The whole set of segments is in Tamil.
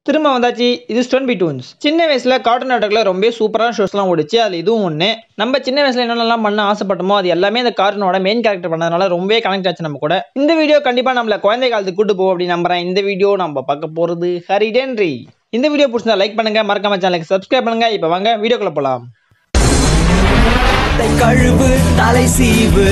திரும்ப வந்தாச்சு இது ஸ்டோன் பி டூன்ஸ் சின்ன வயசுல கார்ட்டூன் நெட்வொர்க்ல ரொம்ப சூப்பரான ஷோஸ்லாம் ஓடிச்சு அதுல இதுவும் ஒன்று நம்ம சின்ன வயசுல என்னென்னலாம் பண்ண ஆசைப்பட்டோமோ அது எல்லாமே இந்த கார்ட்டூனோட மெயின் கேரக்டர் பண்ணதுனால ரொம்பவே கனெக்ட் ஆச்சு நம்ம கூட இந்த வீடியோ கண்டிப்பா நம்மள குழந்தை காலத்துக்கு கூட்டு போவோம் அப்படின்னு நம்புறேன் இந்த வீடியோ நம்ம பார்க்க போறது ஹரிடென்ரி இந்த வீடியோ பிடிச்சா லைக் பண்ணுங்க மறக்காம சேனலுக்கு சப்ஸ்கிரைப் பண்ணுங்க இப்போ வாங்க வீடியோக்குள்ள போலாம் தலை கழுவு தலை சீவு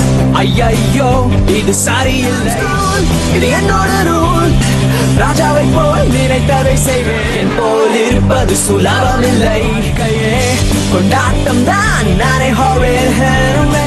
ஐயையோ இது சரியில்லை இது என்னோட ரூல் ராஜாவை போல் நினைத்ததை செய்வேன் போல் இருப்பது சுலபமில்லை கையே கொண்டாட்டம் தான் நானே ஹோரே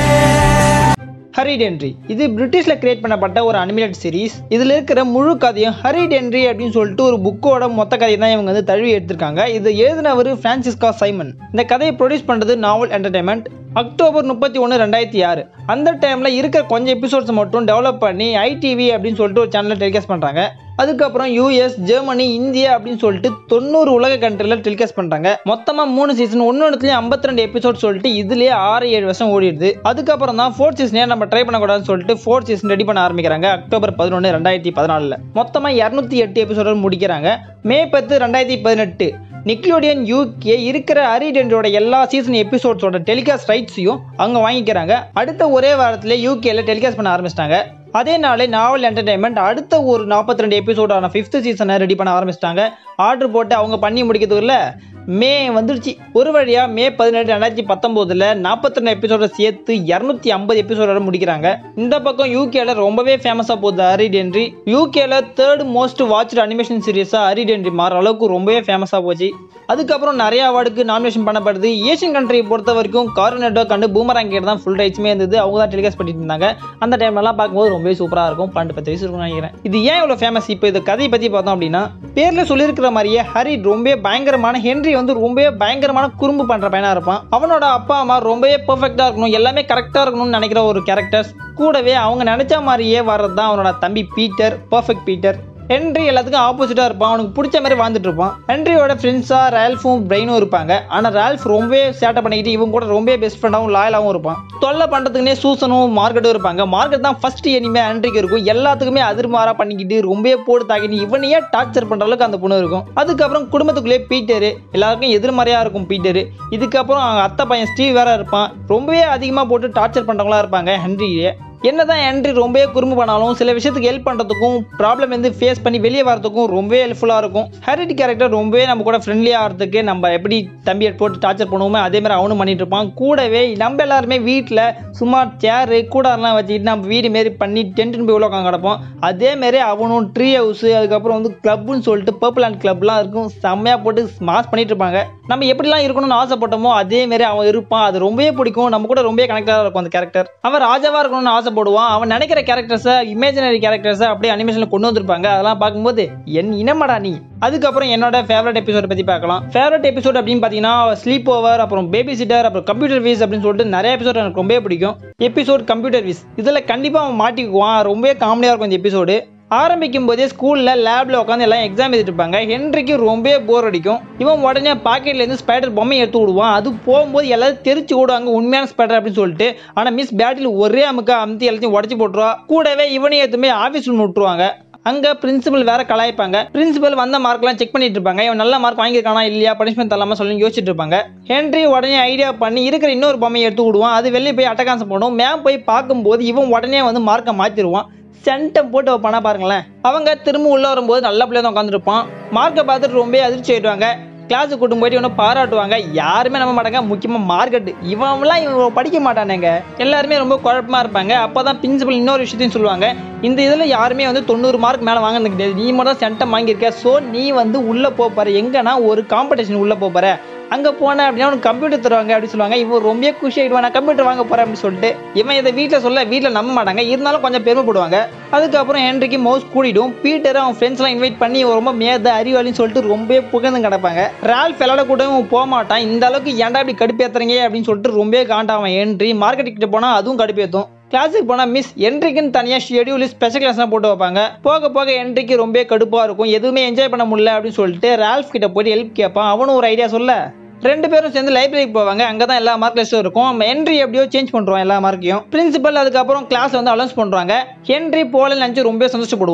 ஹரி டென்ரி இது பிரிட்டிஷ்ல கிரியேட் பண்ணப்பட்ட ஒரு அனிமேட்டட் சீரிஸ் இதுல இருக்கிற முழு கதையும் ஹரி டென்ரி அப்படின்னு சொல்லிட்டு ஒரு புக்கோட மொத்த கதையை தான் இவங்க வந்து தழுவி எடுத்திருக்காங்க இது எழுதினவர் பிரான்சிஸ்கா சைமன் இந்த கதையை ப்ரொடியூஸ் பண்றது நாவல் என்டர்டைன்மெண்ட் அக்டோபர் முப்பத்தி ஒன்று ரெண்டாயிரத்தி ஆறு அந்த டைமில் இருக்கிற கொஞ்சம் எபிசோட்ஸ் மட்டும் டெவலப் பண்ணி ஐடிவி அப்படின்னு சொல்லிட்டு ஒரு சேனலில் டெலிகாஸ்ட் பண்ணுறாங்க அதுக்கப்புறம் யூஎஸ் ஜெர்மனி இந்தியா அப்படின்னு சொல்லிட்டு தொண்ணூறு உலக கண்ட்ரியில் டெலிகாஸ்ட் பண்ணுறாங்க மொத்தமாக மூணு சீசன் ஒன்று ஒன்றுத்துலேயும் ஐம்பத்தி ரெண்டு எபிசோட் சொல்லிட்டு இதுலேயே ஆறு ஏழு வருஷம் ஓடிடுது அதுக்கப்புறம் தான் ஃபோர்த் சீசனே நம்ம ட்ரை பண்ணக்கூடாதுன்னு சொல்லிட்டு ஃபோர்த் சீசன் ரெடி பண்ண ஆரம்பிக்கிறாங்க அக்டோபர் பதினொன்று ரெண்டாயிரத்தி பதினாலில் மொத்தமாக இரநூத்தி எட்டு எபிசோடு முடிக்கிறாங்க மே பத்து ரெண்டாயிரத்தி பதினெட்டு நிக்லோடியன் யூகே இருக்கிற அரிடென்டோட எல்லா சீசன் எபிசோட்ஸோட டெலிகாஸ்ட் ரைட்ஸையும் அவங்க வாங்கிக்கிறாங்க அடுத்த ஒரே வாரத்தில் யூகேல டெலிகாஸ்ட் பண்ண ஆரம்பிச்சிட்டாங்க அதே நாளே நாவல் என்டர்டைன்மெண்ட் அடுத்த ஒரு நாற்பத்தி ரெண்டு எபிசோடான ஃபிஃப்த் சீசனை ரெடி பண்ண ஆரம்பிச்சிட்டாங்க ஆர்டர் போட்டு அவங்க பண்ணி முடிக்கிறதுக்குள்ள மே வந்துடுச்சு ஒரு வழியாக மே பதினெட்டு ரெண்டாயிரத்தி பத்தொம்போதில் நாற்பத்தி ரெண்டு எபிசோட சேர்த்து இரநூத்தி ஐம்பது எபிசோட முடிக்கிறாங்க இந்த பக்கம் யூகேல ரொம்பவே ஃபேமஸாக போகுது அரிடென்ட்ரி யூகேல தேர்ட் மோஸ்ட் வாட்ச்டு அனிமேஷன் சீரிஸாக அரிடென்ட்ரி மாற அளவுக்கு ரொம்பவே ஃபேமஸாக போச்சு அதுக்கப்புறம் நிறைய அவார்டுக்கு நாமினேஷன் பண்ணப்படுது ஏஷியன் கண்ட்ரி பொறுத்த வரைக்கும் கார்ன் நெட்வொர்க் கண்டு பூமராங் கேட் தான் ஃபுல் ரைட்ஸுமே இருந்தது அவங்க தான் டெலிகாஸ்ட் பண்ணிட்டு இருந்தாங்க அந்த டைம்லலாம் பார்க்கும்போது ரொம்பவே சூப்பராக இருக்கும் பன்னெண்டு பத்து வயசு இருக்கும்னு நினைக்கிறேன் இது ஏன் இவ்வளோ ஃபேமஸ் இப்போ இந்த கதையை பற்றி பார்த்தோம் அப்படின்னா பேரில் சொல்லியிருக்கிற மாதிரியே ஹரி ரொம்ப பயங்கரமான ஹென்ரி வந்து ரொம்பவே பயங்கரமான குறும்பு பண்ணுற பையனாக இருப்பான் அவனோட அப்பா அம்மா ரொம்பவே பெர்ஃபெக்டாக இருக்கணும் எல்லாமே கரெக்டாக இருக்கணும்னு நினைக்கிற ஒரு கேரக்டர்ஸ் கூடவே அவங்க நினச்ச மாதிரியே வர்றது தான் அவனோட தம்பி பீட்டர் பர்ஃபெக்ட் பீட்டர் ஹென்ரி எல்லாத்துக்கும் ஆப்போசிட்டாக இருப்பான் அவனுக்கு பிடிச்ச மாதிரி வாழ்ந்துட்டு இருப்பான் ஹென்ரியோட ஃப்ரெண்ட்ஸாக ரால்ஃபும் பிரெயினும் இருப்பாங்க ஆனால் ரால்ஃப் ரொம்பவே சேட்டை பண்ணிக்கிட்டு இவங்க கூட ரொம்ப பெஸ்ட் ஃப்ரெண்டாகவும் லாயலாகவும் இருப்பான் தொல்லை பண்ணுறதுக்குனே சூசனும் மார்க்கெட்டும் இருப்பாங்க மார்க்கெட் தான் ஃபர்ஸ்ட் எனிமே ஹென்ரிக்கு இருக்கும் எல்லாத்துக்குமே அதிர்மாரா பண்ணிக்கிட்டு ரொம்பவே போட்டு தாக்கிட்டு இவனையே டார்ச்சர் பண்ணுற அளவுக்கு அந்த பொண்ணு இருக்கும் அதுக்கப்புறம் குடும்பத்துக்குள்ளே பீட்டரு எல்லாருக்கும் எதிர்மறையாக இருக்கும் பீட்டரு இதுக்கப்புறம் அவங்க அத்தை பையன் ஸ்டீவ் வேற இருப்பான் ரொம்பவே அதிகமாக போட்டு டார்ச்சர் பண்ணுறவங்களா இருப்பாங்க ஹென்ரியே என்னதான் ஹென்ரி ரொம்பவே குறும்பு பண்ணாலும் சில விஷயத்துக்கு ஹெல்ப் பண்ணுறதுக்கும் ப்ராப்ளம் வந்து ஃபேஸ் பண்ணி வெளியே வரதுக்கும் ரொம்பவே ஹெல்ப்ஃபுல்லாக இருக்கும் ஹெரிட் கேரக்டர் ரொம்பவே நம்ம கூட ஃப்ரெண்ட்லியாக ஆகிறதுக்கு நம்ம எப்படி தம்பியை போட்டு டார்ச்சர் பண்ணுவோமோ அதே மாதிரி அவனும் பண்ணிட்டு இருப்பான் கூடவே நம்ம எல்லாருமே வீட்டில் சும்மா சேரு கூடாரெலாம் வச்சுக்கிட்டு நம்ம வீடு மாரி பண்ணி டென்ட்டுன்னு போய் உள்ள உட்காந்து கிடப்போம் அதே மாதிரி அவனும் ட்ரீ ஹவுஸு அதுக்கப்புறம் வந்து கிளப்னு சொல்லிட்டு பர்பிள் அண்ட் கிளப்லாம் இருக்கும் செம்மையாக போட்டு மாஸ் பண்ணிட்டு இருப்பாங்க நம்ம எப்படிலாம் இருக்கணும்னு ஆசைப்பட்டோமோ அதே மாதிரி அவன் இருப்பான் அது ரொம்பவே பிடிக்கும் நம்ம கூட ரொம்பவே கனெக்டாக இருக்கும் அந்த கேரக்டர் அவன் ராஜாவாக இருக்கணும்னு ஆசைப்படுவான் அவன் நினைக்கிற கேரக்டர்ஸை இமேஜினரி கேரக்டர்ஸை அப்படியே அனிமேஷனில் கொண்டு வந்திருப்பாங்க அதெல்லாம் பார்க்கும்போது என் இனமடா நீ அதுக்கப்புறம் என்னோட ஃபேவரட் எபிசோட் பற்றி பார்க்கலாம் ஃபேவரட் எபிசோட் அப்படின்னு பார்த்தீங்கன்னா ஸ்லீப் ஓவர் அப்புறம் பேபி சிட்டர் அப்புறம் கம்ப்யூட்டர் வீஸ் அப்படின்னு சொல்லிட்டு நிறைய எபிசோட் எனக்கு ரொம்பவே பிடிக்கும் எபிசோட் கம்ப்யூட்டர் வீஸ் இதில் கண்டிப்பாக அவன் மாட்டிக்குவான் ரொம்பவே காமெடியாக இருக்கும் இந்த எபிசோடு ஆரம்பிக்கும் போதே ஸ்கூலில் லேபில் உட்காந்து எல்லாம் எக்ஸாம் எழுதிட்டு இருப்பாங்க ஹென்ரிக்கு ரொம்பவே போர் அடிக்கும் இவன் உடனே பாக்கெட்லேருந்து ஸ்பைடர் பொம்மை எடுத்து விடுவான் அது போகும்போது எல்லாரும் தெரிச்சு விடுவாங்க உண்மையான ஸ்பைடர் அப்படின்னு சொல்லிட்டு ஆனால் மிஸ் பேட்டில் ஒரே அமுக்க அமுத்தி எல்லாத்தையும் உடச்சி போட்டுருவா கூடவே இவனையும் எடுத்துமே ஆஃபீஸ் ரூம் விட்டுருவாங்க அங்கே பிரின்சிபல் வேற கலாய்ப்பாங்க பிரின்சிபல் வந்த மார்க்லாம் செக் பண்ணிட்டு இருப்பாங்க இவன் நல்ல மார்க் வாங்கியிருக்கானா இல்லையா பனிஷ்மெண்ட் தரலாமா சொல்லி யோசிச்சுட்டு இருப்பாங்க ஹென்ரி உடனே ஐடியா பண்ணி இருக்கிற இன்னொரு பொம்மையை எடுத்து விடுவான் அது வெளியே போய் அட்டகாசம் போடும் மேம் போய் பார்க்கும்போது இவன் உடனே வந்து மார்க்கை மாற்றிடுவான் சென்டம் போட்டு வைப்பானா பாருங்களேன் அவங்க திரும்ப உள்ள வரும்போது நல்ல பிள்ளைய தான் உட்காந்துருப்பான் மார்க்கை பார்த்துட்டு ரொம்ப அதிர்ச்சி ஆயிடுவாங்க கிளாஸுக்கு கூட்டும் போயிட்டு இவனை பாராட்டுவாங்க யாருமே நம்ப மாட்டாங்க முக்கியமாக மார்க்கெட் இவன்லாம் இவன் படிக்க மாட்டானுங்க எல்லாருமே ரொம்ப குழப்பமா இருப்பாங்க அப்போ தான் பிரின்சிபல் இன்னொரு விஷயத்தையும் சொல்லுவாங்க இந்த இதில் யாருமே வந்து தொண்ணூறு மார்க் மேலே வாங்கினது கிடையாது நீ மட்டும் சென்டம் வாங்கியிருக்க ஸோ நீ வந்து உள்ளே போகிற எங்கன்னா ஒரு காம்படிஷன் உள்ளே போகிற அங்கே போனேன் அப்படின்னா உனக்கு கம்ப்யூட்டர் தருவாங்க அப்படின்னு சொல்லுவாங்க இவன் ரொம்ப குஷி ஆகிடுவான் நான் கம்ப்யூட்டர் வாங்க போகிறேன் அப்படின்னு சொல்லிட்டு இவன் இதை வீட்டில் சொல்ல வீட்டில் நம்ப மாட்டாங்க இருந்தாலும் கொஞ்சம் பெருமைப்படுவாங்க அதுக்கப்புறம் ஹென்ரிக்கு மவுஸ் கூடிடும் பீட்டர் அவன் ஃப்ரெண்ட்ஸ்லாம் இன்வைட் பண்ணி இவன் ரொம்ப மேத அறிவாளின்னு சொல்லிட்டு ரொம்ப புகழ்ந்து கிடப்பாங்க ரால் விளாட கூட இவன் போக மாட்டான் இந்த அளவுக்கு ஏன்டா இப்படி கடுப்பேத்துறீங்க அப்படின்னு சொல்லிட்டு ரொம்ப காண்டாவன் ஹென்றி மார்க்கெட் கிட்ட போனால் அதுவும் கடுப்பேற்றும் கிளாஸுக்கு போனால் மிஸ் என்ட்ரிக்குன்னு தனியாக ஷெடியூல் ஸ்பெஷல் கிளாஸ்லாம் போட்டு வைப்பாங்க போக போக என்ட்ரிக்கு ரொம்ப கடுப்பாக இருக்கும் எதுவுமே என்ஜாய் பண்ண முடியல அப்படின்னு சொல்லிட்டு ரால்ஃப் கிட்ட போயிட்டு ஹெல்ப் கேட்பான் அவனும் ஒரு ஐடியா சொல்ல ரெண்டு பேரும் சேர்ந்து லைப்ரரிக்கு போவாங்க அங்கே தான் எல்லா மார்க் லிஸ்ட்டும் இருக்கும் என்ட்ரி எப்படியோ சேஞ்ச் பண்ணுறோம் எல்லா மார்க்கையும் பிரின்சிபல் அதுக்கப்புறம் கிளாஸ் வந்து அலௌன்ஸ் பண்ணுறாங்க ஹென்ரி போலன்னு நினச்சி ரொம்ப சந்தோஷப்படுவான்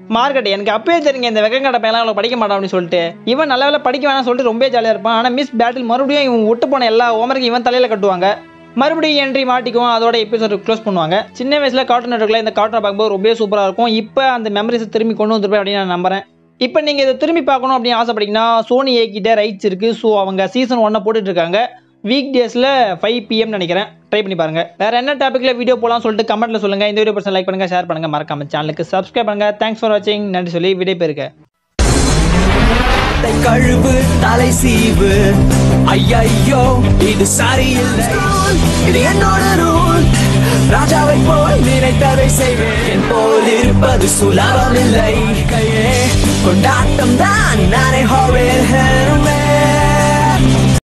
மார்க்கெட் எனக்கு அப்பயே தெரியுங்க இந்த வெக்கங்கட பையன் அவ்வளோ படிக்க மாட்டான் அப்படின்னு சொல்லிட்டு இவன் நல்ல வேலை படிக்க வேணாம்னு சொல்லிட்டு ரொம்ப ஜாலியாக இருப்பான் ஆனால் மிஸ் பேட்டில் மறுபடியும் இவன் விட்டு போன எல்லா ஹோம்ஒர்க்கும் இவன் தலையில் கட்டுவாங்க மறுபடியும் என்ட்ரி மாட்டிக்கும் அதோட எபிசோட் க்ளோஸ் பண்ணுவாங்க சின்ன வயசுல கார்ட்டூன் நெட்ஒர்க்ல இந்த கார்ட்டூன் பார்க்கும்போது ரொம்ப சூப்பராக இருக்கும் இப்போ அந்த மெமரிஸை திரும்பி கொண்டு வந்துருப்பேன் அப்படின்னு நான் நம்புறேன் இப்போ நீங்கள் இதை திரும்பி பார்க்கணும் அப்படின்னு ஆசைப்பட்டீங்கன்னா சோனி ஏகிட்ட ரைட்ஸ் இருக்குது ஸோ அவங்க சீசன் ஒன்னை போட்டுட்டு இருக்காங்க வீக் டேஸில் ஃபைவ் பிஎம் நினைக்கிறேன் ட்ரை பண்ணி பாருங்க வேற என்ன டாப்பிக்கில் வீடியோ போலாம் சொல்லிட்டு கமெண்ட்ல சொல்லுங்க இந்த வீடியோ பர்சன் லைக் பண்ணுங்க ஷேர் பண்ணுங்க மறக்காம சேனலுக்கு சப்ஸ்கிரைப் பண்ணுங்க தேங்க்ஸ் ஃபார் வாட்சிங் நன்றி சொல்லி விடை பெறுங்க கை கழுவு தலை சீவு ஐயையோ இது சரியில்லை இது என்னோட ரூல் ராஜாவை போல் நினைத்ததை செய்வேன் போல் இருப்பது சுலபமில்லை கையே கொண்டாட்டம் தான் நானே ஹோவேல்